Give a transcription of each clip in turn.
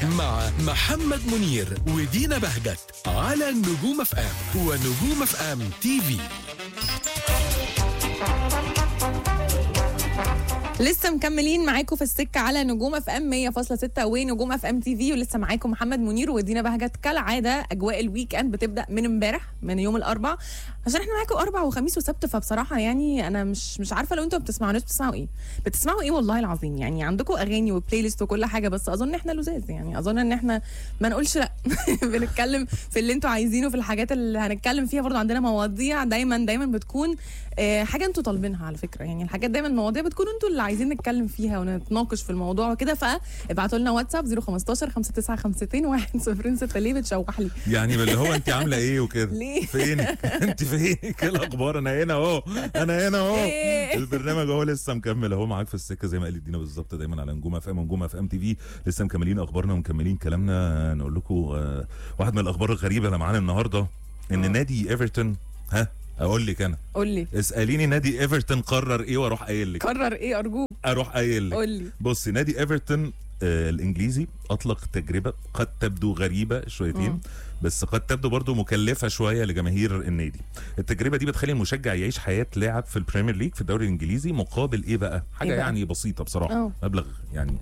مع محمد منير ودينا بهجت على نجوم اف ام ونجوم اف ام تي في لسه مكملين معاكم في السكه على نجوم اف ام 100.6 ونجوم اف ام تي في ولسه معاكم محمد منير ودينا بهجت كالعاده اجواء الويك اند بتبدا من امبارح من يوم الاربع عشان احنا معاكم اربع وخميس وسبت فبصراحه يعني انا مش مش عارفه لو انتوا ما بتسمعوناش بتسمعوا ايه بتسمعوا ايه والله العظيم يعني عندكم اغاني وبلاي ليست وكل حاجه بس اظن احنا لزاز يعني اظن ان احنا ما نقولش لا بنتكلم في اللي انتوا عايزينه في الحاجات اللي هنتكلم فيها برضو عندنا مواضيع دايما دايما بتكون آه، حاجه انتوا طالبينها على فكره يعني الحاجات دايما المواضيع بتكون انتوا اللي عايزين نتكلم فيها ونتناقش في الموضوع وكده فابعتوا لنا واتساب 015 5952 106 ليه بتشوح لي يعني اللي هو انت عامله ايه وكده ليه؟ فينك انت فينك ايه الاخبار انا هنا اهو انا هنا اهو إيه؟ البرنامج اهو لسه مكمل اهو معاك في السكه زي ما قال دينا بالظبط دايما على نجوم اف ام ونجوم اف ام تي في لسه مكملين اخبارنا ومكملين كلامنا نقول لكم آه، واحد من الاخبار الغريبه اللي معانا النهارده ان نادي ايفرتون ها اقول لك انا قول لي اساليني نادي ايفرتون قرر ايه واروح قايل لك قرر ايه ارجوك اروح قايل لك قول لي بصي نادي ايفرتون آه الانجليزي اطلق تجربه قد تبدو غريبه شويتين مم. بس قد تبدو برضو مكلفه شويه لجماهير النادي التجربه دي بتخلي المشجع يعيش حياه لاعب في البريمير ليج في الدوري الانجليزي مقابل ايه بقى حاجه إيه بقى؟ يعني بسيطه بصراحه أوه. مبلغ يعني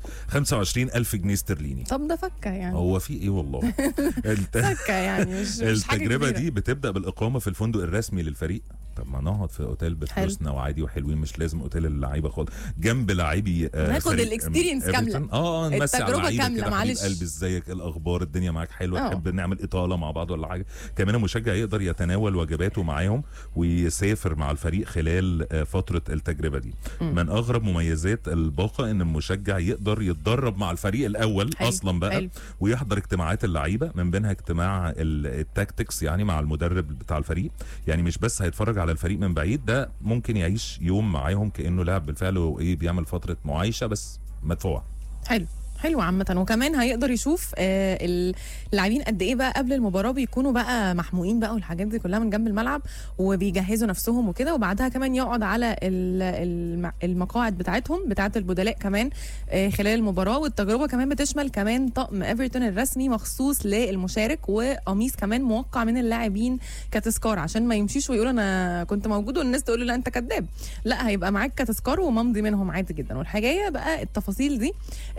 25000 جنيه استرليني طب ده فكه يعني هو في ايه والله الت... فكه يعني مش مش حاجه التجربه كبيرة. دي بتبدا بالاقامه في الفندق الرسمي للفريق طب ما نقعد في اوتيل بفلوسنا وعادي وحلوين مش لازم اوتيل اللعيبه خالص جنب لاعبي آه، ناخد فريق الإكسبيرينس إيفرتون. كاملة. اه اه نمسي على التجربة اللعيبة كاملة، كده، حبيب معلش. قلبي ازيك إيه الاخبار الدنيا معاك حلوه آه. تحب نعمل اطاله مع بعض ولا حاجه كمان المشجع يقدر يتناول وجباته معاهم ويسافر مع الفريق خلال آه، فتره التجربه دي من اغرب مميزات الباقه ان المشجع يقدر يتدرب مع الفريق الاول حلو، اصلا بقى حلو. ويحضر اجتماعات اللعيبه من بينها اجتماع ال- التاكتكس يعني مع المدرب بتاع الفريق يعني مش بس هيتفرج على الفريق من بعيد ده ممكن يعيش يوم معاهم كانه لاعب بالفعل وايه بيعمل فتره معايشه بس مدفوعه حلو حلو عامة وكمان هيقدر يشوف آه، اللاعبين قد ايه بقى قبل المباراة بيكونوا بقى محموقين بقى والحاجات دي كلها من جنب الملعب وبيجهزوا نفسهم وكده وبعدها كمان يقعد على ال- الم- المقاعد بتاعتهم بتاعت البدلاء كمان آه، خلال المباراة والتجربة كمان بتشمل كمان طقم ايفرتون الرسمي مخصوص للمشارك وقميص كمان موقع من اللاعبين كتذكار عشان ما يمشيش ويقول انا كنت موجود والناس تقول له لا انت كذاب لا هيبقى معاك كتذكار وممضي منهم عادي جدا والحاجايه بقى التفاصيل دي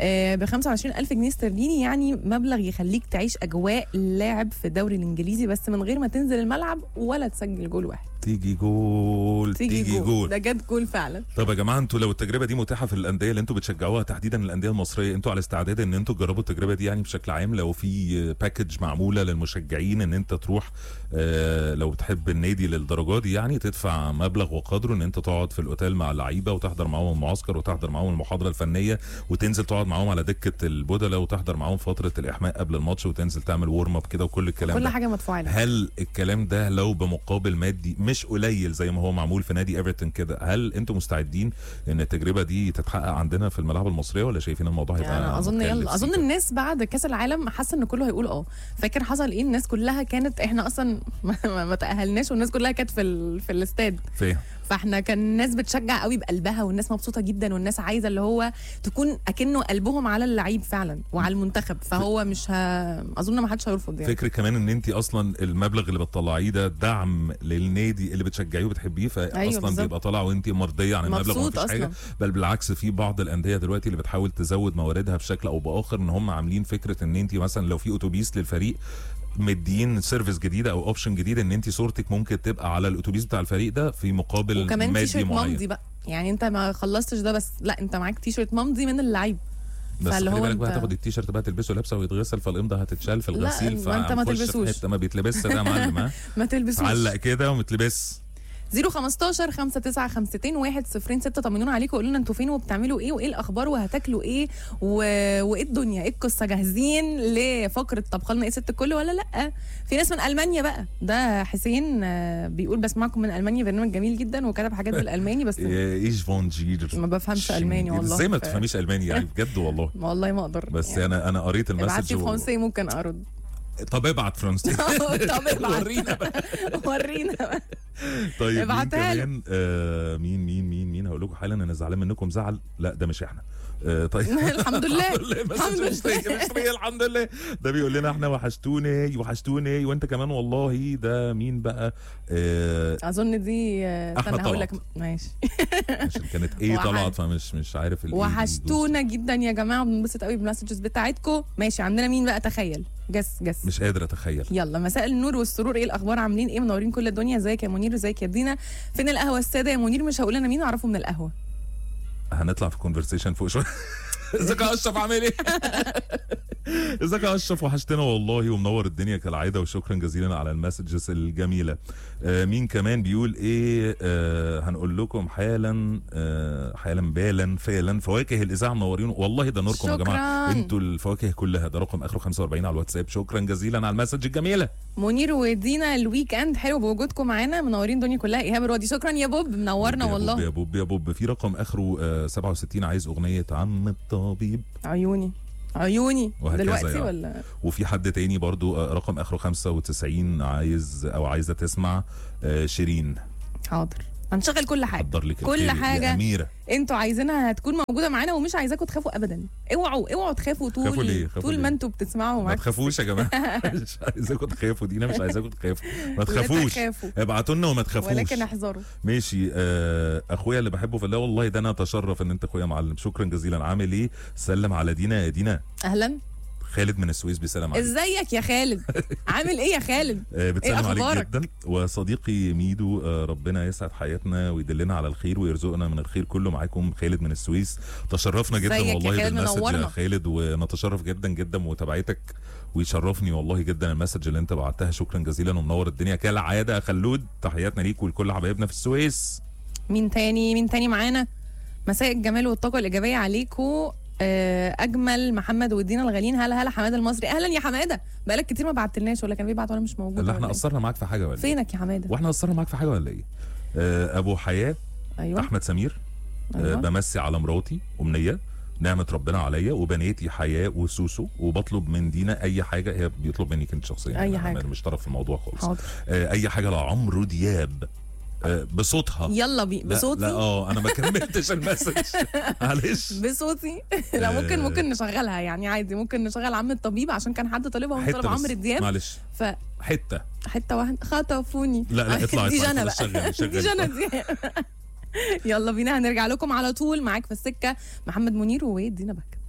ب 25000 جنيه استرليني يعني مبلغ يخليك تعيش اجواء اللاعب في الدوري الانجليزي بس من غير ما تنزل الملعب ولا تسجل جول واحد تيجي جول تيجي, تيجي جول ده جد جول فعلا طب يا جماعه انتوا لو التجربه دي متاحه في الانديه اللي انتوا بتشجعوها تحديدا الانديه المصريه انتوا على استعداد ان انتوا تجربوا التجربه دي يعني بشكل عام لو في باكج معموله للمشجعين ان انت تروح آه لو بتحب النادي للدرجه دي يعني تدفع مبلغ وقدره ان انت تقعد في الاوتيل مع اللعيبه وتحضر معاهم المعسكر وتحضر معاهم المحاضره الفنيه وتنزل تقعد معاهم على دكه البدلاء وتحضر معاهم فتره الاحماء قبل الماتش وتنزل تعمل ورم اب كده وكل الكلام كل ده حاجه مدفوعه لها هل الكلام ده لو بمقابل مادي مش قليل زي ما هو معمول في نادي ايفرتون كده هل انتم مستعدين ان التجربه دي تتحقق عندنا في الملاعب المصريه ولا شايفين الموضوع هيبقى يعني اظن مكلف يلا اظن سيكا؟ الناس بعد كاس العالم حاسه ان كله هيقول اه فاكر حصل ايه الناس كلها كانت احنا اصلا ما, ما ما تاهلناش والناس كلها كانت في ال... في الاستاد فاهم فاحنا كان الناس بتشجع قوي بقلبها والناس مبسوطه جدا والناس عايزه اللي هو تكون اكنه قلبهم على اللعيب فعلا وعلى المنتخب فهو مش ه... اظن ما حدش هيرفض يعني فكر كمان ان انت اصلا المبلغ اللي بتطلعيه ده دعم للنادي اللي بتشجعيه وبتحبيه فاصلا أيوة أيوة بالظبط. بيبقى طالع وانت مرضيه عن المبلغ مبسوط ومفيش حاجه أصلاً. بل بالعكس في بعض الانديه دلوقتي اللي بتحاول تزود مواردها بشكل او باخر ان هم عاملين فكره ان انت مثلا لو في اتوبيس للفريق مدين سيرفيس جديده او اوبشن جديد ان انت صورتك ممكن تبقى على الاتوبيس بتاع الفريق ده في مقابل وكمان مادي تيشيرت معين ممضي بقى يعني انت ما خلصتش ده بس لا انت معاك تيشيرت ممضي من اللعيب بس فاللي خلي هو بالك بقى انت- هتاخد التيشيرت بقى تلبسه لابسه ويتغسل فالامضه هتتشال في لا، الغسيل ما انت ما فهنخش في تلبسوش. حته ما بيتلبسش ده يا معلم ها ما تلبسوش علق كده ومتلبس 015 59 1 0 6 طمنونا عليكم وقولوا لنا انتوا فين وبتعملوا ايه وايه الاخبار وهتاكلوا ايه و... وايه الدنيا ايه القصه جاهزين لفقره طبخ لنا ايه ست الكل ولا لا في ناس من المانيا بقى ده حسين آه، بيقول بسمعكم من المانيا برنامج جميل جدا وكتب حاجات بالالماني بس ايش فون جير ما بفهمش الماني والله ازاي ما ف- تفهميش الماني يعني بجد والله والله ما اقدر بس يعني انا انا قريت ابعت المسج لي و... فرنسي ممكن ارد طب ابعت فرنسي طب ابعت ورينا بقى ورينا بقى طيب مين ابعتها له. كمان آه مين مين مين مين هقول لكم حالا انا زعلان منكم زعل لا ده مش احنا آه طيب الحمد لله الحمد لله الحمد مسج مش لله. مش مش الحمد لله ده بيقول لنا احنا وحشتوني وحشتوني وانت كمان والله ده مين بقى آه اظن دي آه، أحمد استنى هقول لك طلعت. ماشي عشان كانت ايه وح- طلعت فمش مش عارف ال إيه دي وحشتونا جدا يا جماعه بننبسط قوي بالمسجز بتاعتكم ماشي عندنا مين بقى تخيل جس جس مش قادر اتخيل يلا مساء النور والسرور ايه الاخبار عاملين ايه منورين كل الدنيا ازيك يا منير ازيك يا دينا فين القهوه الساده يا منير مش هقول انا مين اعرفه من القهوه هنطلع في كونفرسيشن فوق شويه ازيك يا اشرف عامل ايه؟ ازيك يا اشرف وحشتنا والله ومنور الدنيا كالعاده وشكرا جزيلا على المسجز الجميله. آه مين كمان بيقول ايه آه هنقول لكم حالا آه حالا بالا فعلا فواكه الاذاعه منورين والله ده نوركم يا جماعه شكراً. انتوا الفواكه كلها ده رقم اخره 45 على الواتساب شكرا جزيلا على المسج الجميله منير ودينا الويك اند حلو بوجودكم معانا منورين الدنيا كلها ايهاب الوادي شكرا يا بوب منورنا يا والله بوب يا بوب يا بوب في رقم اخره آه 67 عايز اغنيه عم الطبيب عيوني عيوني وهكذا دلوقتي يعني. ولا وفي حد تاني برضو آه، رقم اخره 95 عايز او عايزه تسمع آه، شيرين حاضر هنشغل كل حاجه حضر لك كل الخير يا حاجة. اميره انتوا عايزينها هتكون موجوده معانا ومش عايزاكم تخافوا ابدا اوعوا اوعوا تخافوا طول خافوا ليه؟ خافوا طول ليه؟ ما انتوا بتسمعوا ما معاك تخافوش يا جماعه مش عايزاكم تخافوا دينا مش عايزاكم تخافوا ما تخافوش تخافوا. ابعتوا لنا وما تخافوش ولكن احذروا ماشي آه اخويا اللي بحبه في الله والله ده انا اتشرف ان انت اخويا معلم شكرا جزيلا عامل ايه سلم على دينا يا دينا اهلا خالد من السويس بيسلم عليك ازيك يا خالد عامل ايه يا خالد آه، بتسلم إيه عليك أخبارك؟ جدا وصديقي ميدو آه، ربنا يسعد حياتنا ويدلنا على الخير ويرزقنا من الخير كله معاكم خالد من السويس تشرفنا جدا ازيك يا والله خالد، بالمسج يا منورنا. خالد ونتشرف جدا جدا بمتابعتك ويشرفني والله جدا المسج اللي انت بعتها شكرا جزيلا ومنور الدنيا كالعاده يا خلود تحياتنا ليك ولكل حبايبنا في السويس مين تاني مين تاني معانا مساء الجمال والطاقه الايجابيه عليكم آه، اجمل محمد ودينا الغاليين هلا هلا حماده المصري اهلا يا حماده بقالك كتير ما بعتلناش ولا كان بيبعت وانا مش موجوده اللي ولا احنا إيه؟ قصرنا معاك في حاجه ولا ايه؟ فينك يا حماده واحنا قصرنا معاك في حاجه ولا ايه؟ آه، ابو حياه ايوه احمد سمير آه، أيوة. بمسي على مراتي امنيه نعمه ربنا عليا وبناتي حياه وسوسو وبطلب من دينا اي حاجه هي بيطلب منك انت شخصيا أي أنا حاجة. مش طرف في الموضوع خالص حاضر آه، اي حاجه لعمرو دياب آه، بصوتها يلا بي لا- بصوتي لا اه انا ما كملتش المسج معلش بصوتي لا ممكن آه. ممكن نشغلها يعني عادي ممكن نشغل عم الطبيب عشان كان حد طالبها وهو طلب حته عمرو بس دياب معلش فحته حته واحده خطفوني لا لا اطلع دي اطلع جنى خلاص بقى شغل دي شغل جنى دي يلا بينا هنرجع لكم على طول معاك في السكه محمد منير ودينا بكر